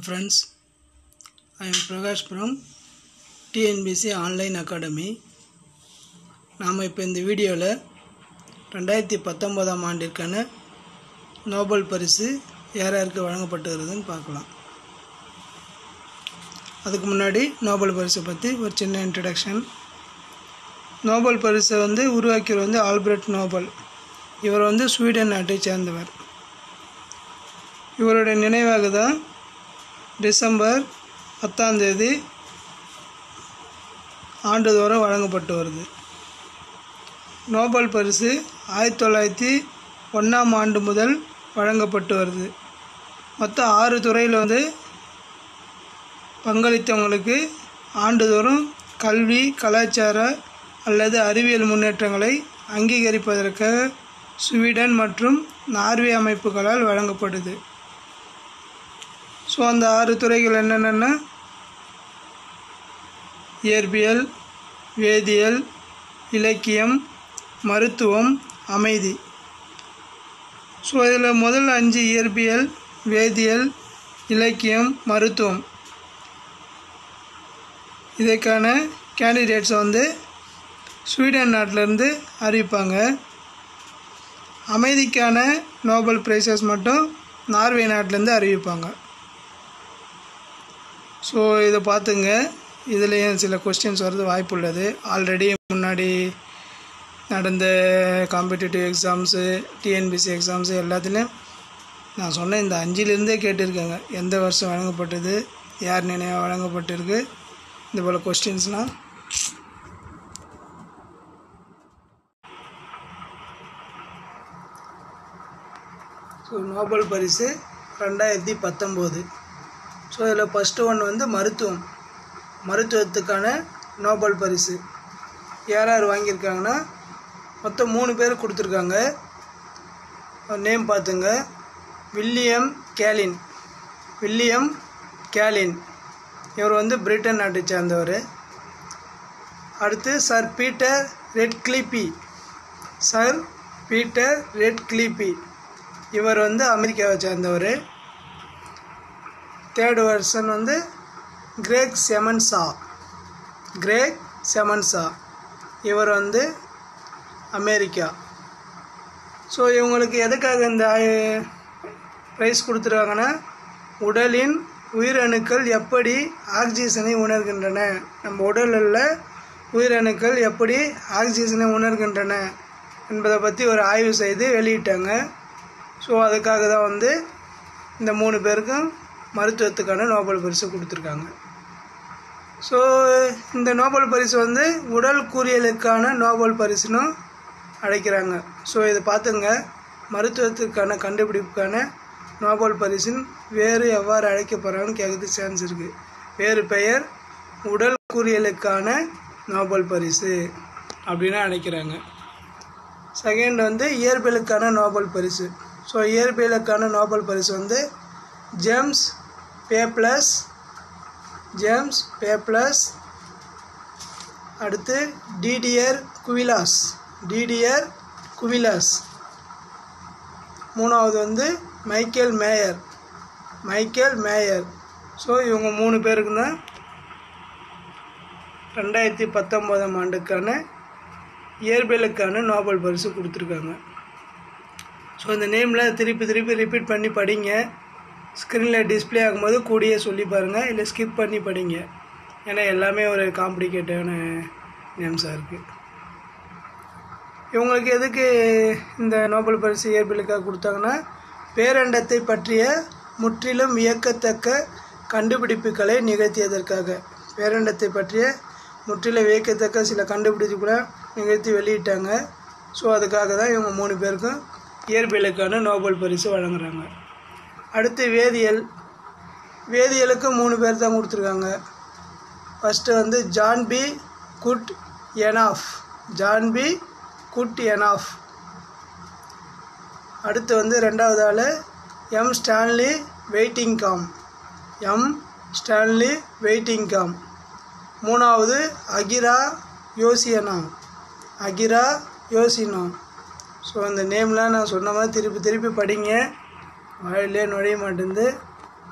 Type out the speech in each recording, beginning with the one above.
friends. I am Prakash from TNPSC online academy நாம் இப்போ இந்த வீடியோவில் ரெண்டாயிரத்தி பத்தொம்போதாம் ஆண்டிற்கான நோபல் பரிசு யார் யாருக்கு வழங்கப்பட்டுகிறதுன்னு பார்க்கலாம் அதுக்கு முன்னாடி நோபல் பரிசை பற்றி ஒரு சின்ன இன்ட்ரடக்ஷன் நோபல் பரிசை வந்து உருவாக்கியவர் வந்து ஆல்பர்ட் நோபல் இவர் வந்து ஸ்வீடன் நாட்டை சேர்ந்தவர் இவருடைய நினைவாக தான் டிசம்பர் பத்தாம் தேதி ஆண்டுதோறும் வழங்கப்பட்டு வருது நோபல் பரிசு ஆயிரத்தி தொள்ளாயிரத்தி ஒன்றாம் ஆண்டு முதல் வழங்கப்பட்டு வருது மொத்தம் ஆறு துறையில் வந்து பங்களித்தவங்களுக்கு ஆண்டுதோறும் கல்வி கலாச்சார அல்லது அறிவியல் முன்னேற்றங்களை அங்கீகரிப்பதற்காக ஸ்வீடன் மற்றும் நார்வே அமைப்புகளால் வழங்கப்படுது ஸோ அந்த ஆறு துறைகள் என்னென்னா இயற்பியல் வேதியியல் இலக்கியம் மருத்துவம் அமைதி ஸோ இதில் முதல் அஞ்சு இயற்பியல் வேதியியல் இலக்கியம் மருத்துவம் இதற்கான கேண்டிடேட்ஸை வந்து ஸ்வீடன் நாட்டிலேருந்து அறிவிப்பாங்க அமைதிக்கான நோபல் ப்ரைஸஸ் மட்டும் நார்வே நாட்டிலேருந்து அறிவிப்பாங்க ஸோ இதை பார்த்துங்க இதுலேயும் சில கொஸ்டின்ஸ் வர்றது வாய்ப்பு உள்ளது ஆல்ரெடி முன்னாடி நடந்த காம்படிட்டிவ் எக்ஸாம்ஸு டிஎன்பிசி எக்ஸாம்ஸு எல்லாத்துலேயும் நான் சொன்ன இந்த அஞ்சிலிருந்தே கேட்டிருக்காங்க எந்த வருஷம் வழங்கப்பட்டது யார் நினைவாக வழங்கப்பட்டிருக்கு இது போல் கொஸ்டின்ஸ்லாம் ஸோ நோபல் பரிசு ரெண்டாயிரத்தி பத்தொம்போது ஸோ இதில் ஃபஸ்ட்டு ஒன் வந்து மருத்துவம் மருத்துவத்துக்கான நோபல் பரிசு யார் யார் வாங்கியிருக்காங்கன்னா மொத்தம் மூணு பேர் கொடுத்துருக்காங்க நேம் பார்த்துங்க வில்லியம் கேலின் வில்லியம் கேலின் இவர் வந்து பிரிட்டன் நாட்டை சேர்ந்தவர் அடுத்து sir Peter Ratcliffe sir Peter Ratcliffe இவர் வந்து அமெரிக்காவை சேர்ந்தவர் தேர்ட் வருஷன் வந்து கிரேக் செமன்சா கிரேக் செமன்சா இவர் வந்து அமெரிக்கா ஸோ இவங்களுக்கு எதுக்காக இந்த ப்ரைஸ் கொடுத்துருக்காங்கன்னா உடலின் உயிரணுக்கள் எப்படி ஆக்சிஜனை உணர்கின்றன நம்ம உடலில் உயிரணுக்கள் எப்படி ஆக்சிஜனை உணர்கின்றன என்பதை பற்றி ஒரு ஆய்வு செய்து வெளியிட்டாங்க ஸோ அதுக்காக தான் வந்து இந்த மூணு பேருக்கும் மருத்துவத்துக்கான நோபல் பரிசு கொடுத்துருக்காங்க ஸோ இந்த நோபல் பரிசு வந்து உடல் கூறியலுக்கான நோபல் பரிசுன்னு அழைக்கிறாங்க ஸோ இதை பார்த்துங்க மருத்துவத்துக்கான கண்டுபிடிப்புக்கான நோபல் பரிசின் வேறு எவ்வாறு அழைக்கப்படுறாங்கன்னு கேட்குறது சான்ஸ் இருக்குது வேறு பெயர் உடல் கூறியலுக்கான நோபல் பரிசு அப்படின்னு அழைக்கிறாங்க செகண்ட் வந்து இயற்பியலுக்கான நோபல் பரிசு ஸோ இயற்பியலுக்கான நோபல் பரிசு வந்து ஜேம்ஸ் பேப்ளஸ் ஜேம்ஸ் பேப்ளஸ் அடுத்து டிடிஆர் குவிலாஸ் டிடிஆர் குவிலாஸ் மூணாவது வந்து Michael Mayor Michael Mayor so இவங்க மூணு பேருக்கு தான் ரெண்டாயிரத்தி பத்தொம்போதாம் ஆண்டுக்கான இயற்பியலுக்கான நோபல் பரிசு கொடுத்துருக்காங்க ஸோ இந்த நேமில் திருப்பி திருப்பி ரிப்பீட் பண்ணி படிங்க ஸ்க்ரீனில் டிஸ்பிளே ஆகும்போது கூடியே சொல்லி பாருங்கள் இல்லை ஸ்கிப் பண்ணி படிங்க ஏன்னா எல்லாமே ஒரு காம்ப்ளிகேட்டான நேம்ஸாக இருக்குது இவங்களுக்கு எதுக்கு இந்த நோபல் பரிசு இயற்பியலுக்காக கொடுத்தாங்கன்னா பேரண்டத்தை பற்றிய முற்றிலும் வியக்கத்தக்க கண்டுபிடிப்புகளை நிகழ்த்தியதற்காக பேரண்டத்தை பற்றிய முற்றிலும் வியக்கத்தக்க சில கண்டுபிடிப்புகளை நிகழ்த்தி வெளியிட்டாங்க ஸோ அதுக்காக தான் இவங்க மூணு பேருக்கும் இயற்பியலுக்கான நோபல் பரிசு வழங்குறாங்க அடுத்து வேதியியல் வேதியியலுக்கு மூணு பேர் தான் கொடுத்துருக்காங்க ஃபஸ்ட்டு வந்து John B Goodenough John B Goodenough அடுத்து வந்து ரெண்டாவது ஆள் M Stanley Whittingham M Stanley Whittingham மூணாவது அகிரா யோசியனா அகிரா யோசினோ ஸோ அந்த நேம்லாம் நான் சொன்ன மாதிரி திருப்பி திருப்பி படிங்க வாயிலே நுழைய மாட்டேங்குது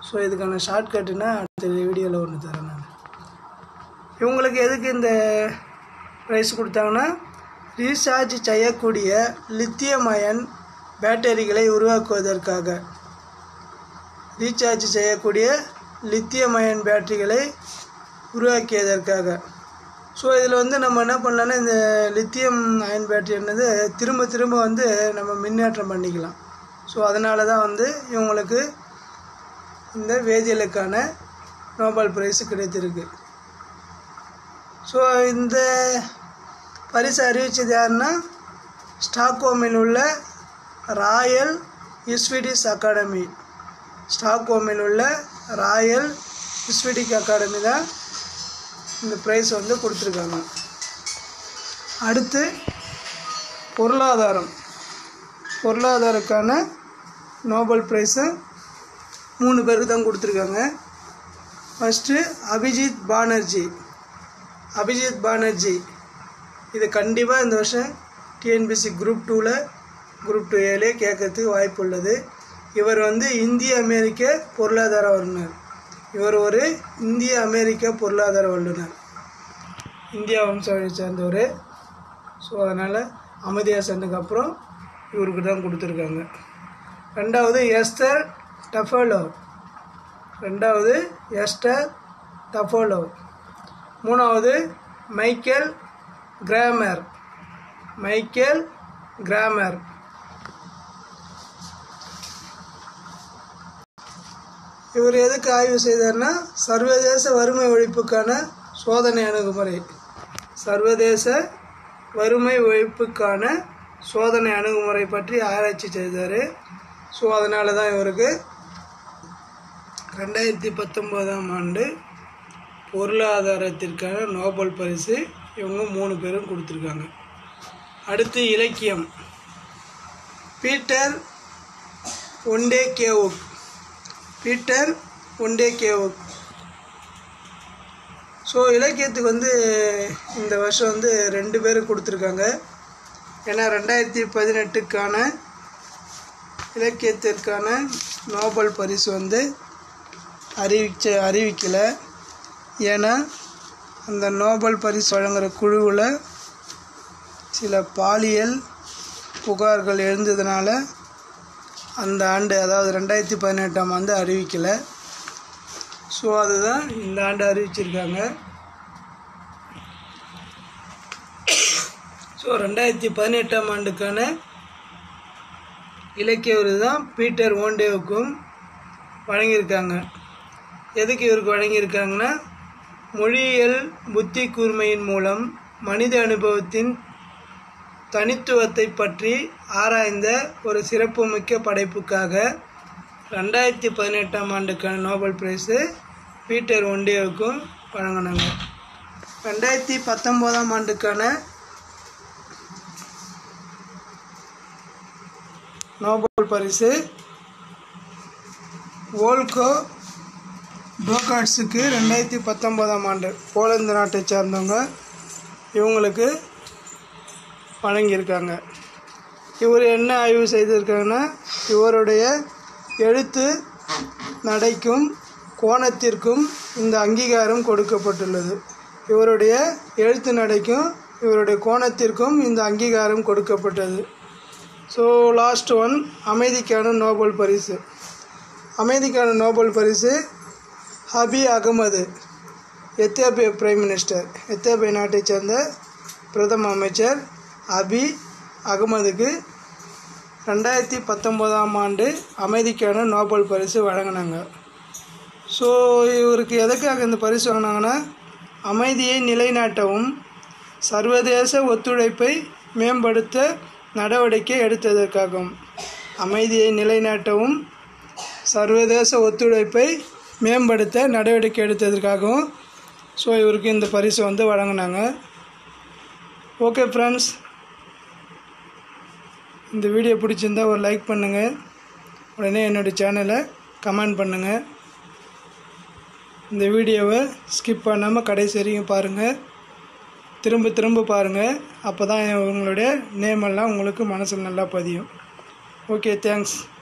ஸோ இதுக்கான ஷார்ட்கட்டுனா அடுத்த வீடியோவில் ஒன்று தரேன் நான் இவங்களுக்கு எதுக்கு இந்த ப்ரைஸ் கொடுத்தாங்கன்னா ரீசார்ஜ் செய்யக்கூடிய லித்தியம் அயன் பேட்டரிகளை உருவாக்குவதற்காக ரீசார்ஜ் செய்யக்கூடிய லித்தியம் அயன் பேட்டரிகளை உருவாக்கியதற்காக ஸோ இதில் வந்து நம்ம என்ன பண்ணலாம்னா இந்த லித்தியம் அயன் பேட்டரி என்னது திரும்ப திரும்ப வந்து நம்ம மின்னேற்றம் பண்ணிக்கலாம் ஸோ அதனால தான் வந்து இவங்களுக்கு இந்த வேதியியலுக்கான நோபல் பிரைஸ் கிடைத்திருக்கு ஸோ இந்த பரிசு அறிவித்தது யாருன்னா ஸ்டாக்ஹோமில் உள்ள ராயல் இஸ்விடிஸ் அகாடமி ஸ்டாக்ஹோமில் உள்ள ராயல் இஸ்விடிக் அகாடமி தான் இந்த ப்ரைஸ் வந்து கொடுத்துருக்காங்க அடுத்து பொருளாதாரம் பொருளாதாரக்கான நோபல் ப்ரைஸு மூணு பேருக்கு தான் கொடுத்துருக்காங்க ஃபஸ்ட்டு அபிஜித் பானர்ஜி அபிஜித் பானர்ஜி இது கண்டிப்பாக இந்த வருஷம் டிஎன்பிசி குரூப் டூவில் குரூப் டூ ஏலே கேட்கறதுக்கு வாய்ப்பு உள்ளது இவர் வந்து இந்திய அமெரிக்க பொருளாதார வல்லுநர் இவர் ஒரு இந்திய அமெரிக்க பொருளாதார வல்லுநர் இந்தியா வம்சாவளியை சேர்ந்தவர் ஸோ அதனால் அமைதியா சென்னுக்கு அப்புறம் இவருக்கு தான் கொடுத்துருக்காங்க ரெண்டாவது எஸ்தர் டஃபலோ ரெண்டாவது எஸ்டர் டஃபோலோ மூணாவது மைக்கேல் கிராமர் மைக்கேல் கிராமர் இவர் எதுக்கு ஆய்வு செய்தார்னா சர்வதேச வறுமை ஒழிப்புக்கான சோதனை அணுகுமுறை சர்வதேச வறுமை ஒழிப்புக்கான சோதனை அணுகுமுறை பற்றி ஆராய்ச்சி செய்தார் ஸோ அதனால தான் இவருக்கு ரெண்டாயிரத்தி பத்தொம்போதாம் ஆண்டு பொருளாதாரத்திற்கான நோபல் பரிசு இவங்க மூணு பேரும் கொடுத்துருக்காங்க அடுத்து இலக்கியம் Peter Handke Peter Handke so இலக்கியத்துக்கு வந்து இந்த வருஷம் வந்து ரெண்டு பேர் கொடுத்துருக்காங்க ஏன்னா ரெண்டாயிரத்தி பதினெட்டுக்கான இலக்கியத்திற்கான நோபல் பரிசு வந்து அறிவிச்ச அறிவிக்கலை ஏன்னா அந்த நோபல் பரிசு வழங்குகிற குழுவில் சில பாலியல் புகார்கள் எழுந்ததுனால அந்த ஆண்டு அதாவது ரெண்டாயிரத்தி பதினெட்டாம் ஆண்டு அறிவிக்கலை ஸோ அதுதான் இந்த ஆண்டு அறிவிச்சிருக்காங்க ஸோ ரெண்டாயிரத்தி பதினெட்டாம் ஆண்டுக்கான இலக்கிய விருது தான் பீட்டர் ஓண்டேவுக்கும் வழங்கியிருக்காங்க எதுக்கு இவருக்கு வழங்கியிருக்காங்கன்னா மொழியியல் புத்தி கூர்மையின் மூலம் மனித அனுபவத்தின் தனித்துவத்தை பற்றி ஆராய்ந்த ஒரு சிறப்புமிக்க படைப்புக்காக ரெண்டாயிரத்தி பதினெட்டாம் ஆண்டுக்கான நோபல் பிரைஸு பீட்டர் ஒண்டியோவுக்கும் வழங்கினாங்க ரெண்டாயிரத்தி பத்தொம்போதாம் ஆண்டுக்கான நோபல் பரிசு வோல்கோ டோகாட்ஸுக்கு ரெண்டாயிரத்தி பத்தொம்போதாம் ஆண்டு போலந்து நாட்டை சார்ந்தவங்க இவங்களுக்கு வழங்கியிருக்காங்க இவர் என்ன ஆய்வு செய்திருக்காங்கன்னா இவருடைய எழுத்து நடைக்கும் கோணத்திற்கும் இந்த அங்கீகாரம் கொடுக்கப்பட்டுள்ளது இவருடைய எழுத்து நடைக்கும் இவருடைய கோணத்திற்கும் இந்த அங்கீகாரம் கொடுக்கப்பட்டது ஸோ லாஸ்ட் ஒன் அமைதிக்கான நோபல் பரிசு அமைதிக்கான நோபல் பரிசு ஹபி அகமது எத்தியோப்பிய பிரைம் மினிஸ்டர் எத்தியோப்பிய நாட்டைச் சேர்ந்த பிரதம அமைச்சர் அபி அகமதுக்கு ரெண்டாயிரத்தி பத்தொம்போதாம் ஆண்டு அமைதிக்கான நோபல் பரிசு வழங்கினாங்க ஸோ இவருக்கு எதுக்காக இந்த பரிசு வாங்கினாங்கன்னா அமைதியை நிலைநாட்டவும் சர்வதேச ஒத்துழைப்பை மேம்படுத்த நடவடிக்கை எடுத்ததற்காகவும் அமைதியை நிலைநாட்டவும் சர்வதேச ஒத்துழைப்பை மேம்படுத்த நடவடிக்கை எடுத்ததற்காகவும் ஸோ இவருக்கு இந்த பரிசு வந்து வழங்கினாங்க ஓகே ஃப்ரெண்ட்ஸ் இந்த வீடியோ பிடிச்சிருந்தா ஒரு லைக் பண்ணுங்கள் உடனே என்னோடய சேனலை கமெண்ட் பண்ணுங்கள் இந்த வீடியோவை ஸ்கிப் பண்ணாமல் கடைசி வரைக்கும் பாருங்கள் திரும்ப திரும்ப பாருங்கள் அப்போ தான் உங்களுடைய நேம் எல்லாம் உங்களுக்கு மனசில் நல்லா பதியும் ஓகே தேங்க்ஸ்